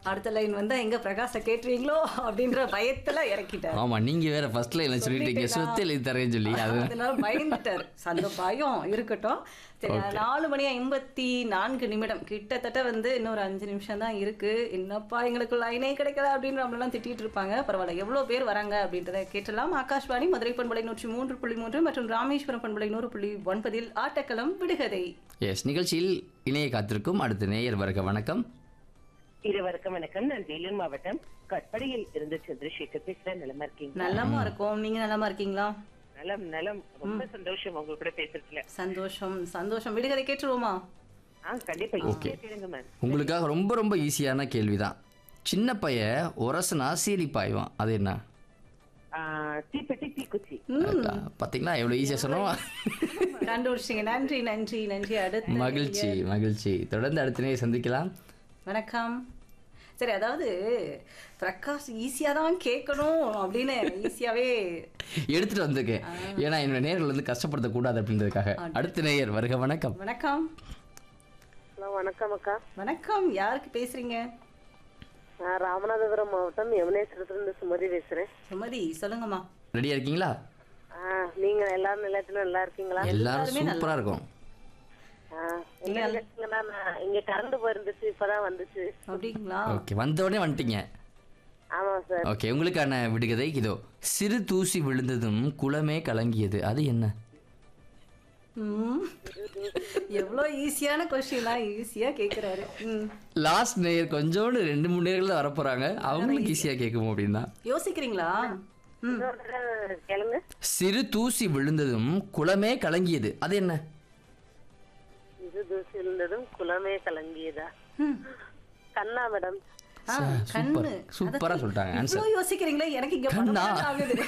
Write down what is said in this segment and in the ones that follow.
அடுத்த லைன் வந்தா எங்க பிரகாச கேட்டுருவீங்களோ அப்படின்ற பயத்துல இறக்கிட்டார் ஆமா நீங்க வேற ஃபர்ஸ்ட்ல என்ன சொல்லிட்டீங்க சொல்லிட்டேனா? சொத்து எழுதி தரேன்னு சொல்லி அது அதனால பயந்துட்டார் அந்த பயம் இருக்கட்டும் சரி நாலு மணி ஐம்பத்தி நான்கு நிமிடம் கிட்டத்தட்ட வந்து இன்னொரு அஞ்சு நிமிஷம் தான் இருக்கு என்னப்பா எங்களுக்கு லைனே கிடைக்கல அப்படின்னு நம்மளெல்லாம் திட்டிட்டு இருப்பாங்க பரவாயில்ல எவ்வளவு பேர் வராங்க அப்படின்றத கேட்டலாம் ஆகாஷ்வாணி மதுரை பண்பலை நூற்றி மூன்று புள்ளி மூன்று மற்றும் ராமேஸ்வரம் பண்பலை நூறு புள்ளி ஒன்பதில் ஆட்டக்களம் விடுகதை எஸ் நிகழ்ச்சியில் இணைய காத்திருக்கும் அடுத்த நேயர் வருக வணக்கம் இருவருக்கும் வணக்கம் நான் வேலூர் மாவட்டம் கட்படியில் இருந்து சந்திரசேகர் பேசுறேன் நலமா இருக்கீங்க நலமா இருக்கும் நீங்க நலமா இருக்கீங்களா நலம் நலம் ரொம்ப சந்தோஷம் உங்க கூட பேசுறதுல சந்தோஷம் சந்தோஷம் விடுகதை கேட்டுருவோமா ஆ கண்டிப்பா ஈஸியா கேளுங்க மேம் உங்களுக்காக ரொம்ப ரொம்ப ஈஸியான கேள்விதான் சின்ன பையன் உரசுனா சீலி பாய்வான் அது என்ன தீப்பெட்டி தீக்குச்சி பாத்தீங்களா எவ்வளவு ஈஸியா சொன்னோம் கண்டுபிடிச்சிங்க நன்றி நன்றி நன்றி அடுத்து மகிழ்ச்சி மகிழ்ச்சி தொடர்ந்து அடுத்த நேரம் சந்திக்கலாம் வணக்கம் சரி அதாவது பிரகாஷ் ஈஸியாக தான் கேட்கணும் அப்படின்னு ஈஸியாவே எடுத்துட்டு வந்திருக்கேன் ஏன்னா என்னோட நேர்கள் வந்து கஷ்டப்படுத்த கூடாது அப்படின்றதுக்காக அடுத்த நேயர் வருக வணக்கம் வணக்கம் ஹலோ வணக்கம் அக்கா வணக்கம் யாருக்கு பேசுறீங்க நான் ராமநாதபுரம் மாவட்டம் யமுனேஸ்வரத்துல சுமதி பேசுறேன் சுமதி சொல்லுங்கம்மா ரெடியா இருக்கீங்களா நீங்க எல்லாரும் நிலையத்துல நல்லா இருக்கீங்களா எல்லாரும் சூப்பரா இருக்கும் இங்க கரண்ட் போயிருந்துச்சு இப்பதான் வந்துச்சு அப்படிங்களா ஓகே வந்த உடனே வந்துட்டீங்க ஆமா சார் ஓகே உங்களுக்கான விடுகதை இதோ சிறு தூசி விழுந்ததும் குளமே கலங்கியது அது என்ன ம். எவ்வளோ ஈஸியான கொஸ்டினா ஈஸியா கேட்குறாரு ம் லாஸ்ட் நேயர் கொஞ்சோண்டு ரெண்டு மூணு நேர்கள் தான் வரப்போறாங்க அவங்களுக்கு ஈஸியா கேட்கும் அப்படின்னா யோசிக்கிறீங்களா ம் கேளுங்க சிறு தூசி விழுந்ததும் குளமே கலங்கியது அது என்ன இது தூசி இருந்ததும் குளமே கலங்கியதா ம். கண்ணா மேடம் ஆ, சூப்பர் கண்ணு சூப்பரா சொல்லிட்டாங்க ஆன்சர் இவ்வளோ யோசிக்கிறீங்களே எனக்கு இங்க கண்ணா? படபடன்னு ஆகுது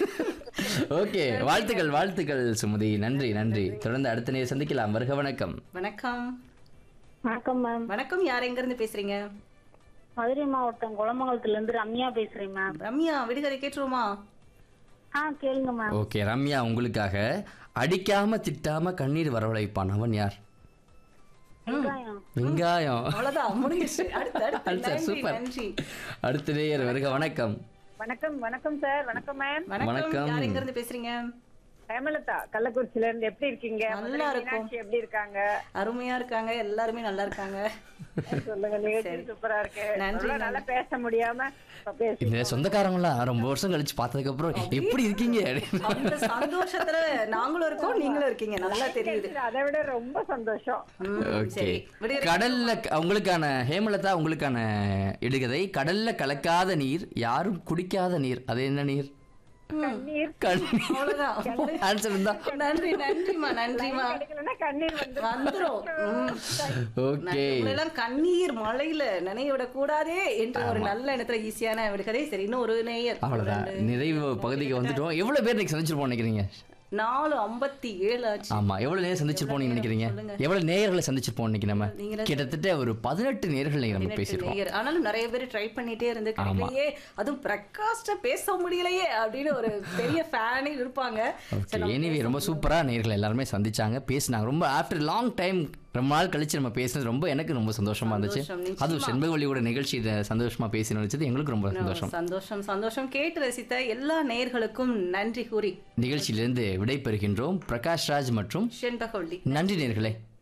ஓகே வாழ்த்துக்கள் வாழ்த்துக்கள் சுமதி நன்றி நன்றி தொடர்ந்து அடுத்த நேரம் சந்திக்கலாம் வருக வணக்கம் வணக்கம் வணக்கம் மேம் வணக்கம் யார் எங்க இருந்து பேசுறீங்க மதுரை மாவட்டம் குளமங்கலத்துல இருந்து ரம்யா பேசுறேன் மேம் ரம்யா விடுகதை கேட்டுருவோமா ஆ கேளுங்க மேம் ஓகே ரம்யா உங்களுக்காக அடிக்காம திட்டாம கண்ணீர் வரவழைப்பான் அவன் யார் வெங்காயம் வெங்காயம் அவ்வளவுதான் முடிஞ்சிச்சு அடுத்து அடுத்து அடுத்த நன்றி சூப்பர் நன்றி அடுத்த நேயர் வருக வணக்கம் வணக்கம் வணக்கம் சார் வணக்கம் மேம் வணக்கம் வணக்கம். யார் எங்க இருந்து பேசுறீங்க ஹேமலதா கள்ளக்குறிச்சில இருந்து எப்படி இருக்கீங்க நல்லா முதல்ல இருக்கும். மீனாட்சி எப்படி இருக்காங்க அருமையா இருக்காங்க எல்லாருமே நல்லா இருக்காங்க சொல்லுங்க நிகழ்ச்சி சூப்பரா இருக்கு நன்றி, நன்றி நல்லா பேச முடியாம இப்ப பேசு இந்த சொந்தக்காரங்களாம் ரொம்ப வருஷம் கழிச்சு பார்த்ததுக்கு அப்புறம் எப்படி இருக்கீங்க அந்த சந்தோஷத்துல நாங்களும் இருக்கோம் நீங்களும் இருக்கீங்க நல்லா தெரியுது அதை விட ரொம்ப சந்தோஷம் ம், ஓகே சரி விடுகதை கடல்ல க- உங்களுக்கான ஹேமலதா உங்களுக்கான இடுகதை கடல்ல கலக்காத நீர் யாரும் குடிக்காத நீர் அது என்ன நீர் கண்ணீர் கண்ணீர் அவ்வளவுதான் ஆன்சர் இருந்தா நன்றி நன்றிமா நன்றிமா கிடைக்கலன்னா கண்ணீர் வந்து வந்துரும் ம். ஓகே எல்லாம் கண்ணீர் மழையில நனைய விடக் கூடாதே என்ற ஒரு நல்ல இடத்துல ஈஸியான விடுகதை சரி இன்னும் ஒரு நேயர் அவ்வளவுதான் நிறைவு பகுதிக்கு வந்துட்டோம் எவ்வளவு பேர் இன்னைக்கு சந்திச்சிருப்போம் நினைக்கிறீங்க நாலு ஐம்பத்தி ஏழு ஆச்சு ஆமா எவ்வளவு நேரம் சந்திச்சிருப்போம் நீங்க நினைக்கிறீங்க எவ்வளவு நேயர்களை சந்திச்சிருப்போம் இன்னைக்கு நம்ம நீங்களே கிட்டத்தட்ட ஒரு பதினெட்டு நேர்கள் இன்னைக்கு நம்ம பேசியிருக்கோம் நேயர் ஆனாலும் நிறைய பேர் ட்ரை பண்ணிட்டே இருந்து கிடைக்கலையே அதுவும் பிரகாஷ்ட பேச முடியலையே அப்படின்னு ஒரு பெரிய ஃபேனே இருப்பாங்க ஓகே எனிவே ரொம்ப சூப்பரா நேர்கள் எல்லாருமே சந்திச்சாங்க பேசினாங்க ரொம்ப ஆஃப்டர் லாங் டைம் ரொம்ப நாள் கழிச்சு நம்ம பேசினது ரொம்ப எனக்கு ரொம்ப சந்தோஷமா இருந்துச்சு சந்தோஷம், நிச்சயமா. அதுவும் செண்பகவழியோட நிகழ்ச்சி இதை சந்தோஷமா பேசி நினைச்சது எங்களுக்கு ரொம்ப சந்தோஷம் சந்தோஷம் சந்தோஷம் கேட்டு ரசித்த எல்லா நேயர்களுக்கும் நன்றி கூறி நிகழ்ச்சியிலிருந்து விடை பெறுகின்றோம் பிரகாஷ் ராஜ் மற்றும் செண்பகவள்ளி நன்றி நேர்களே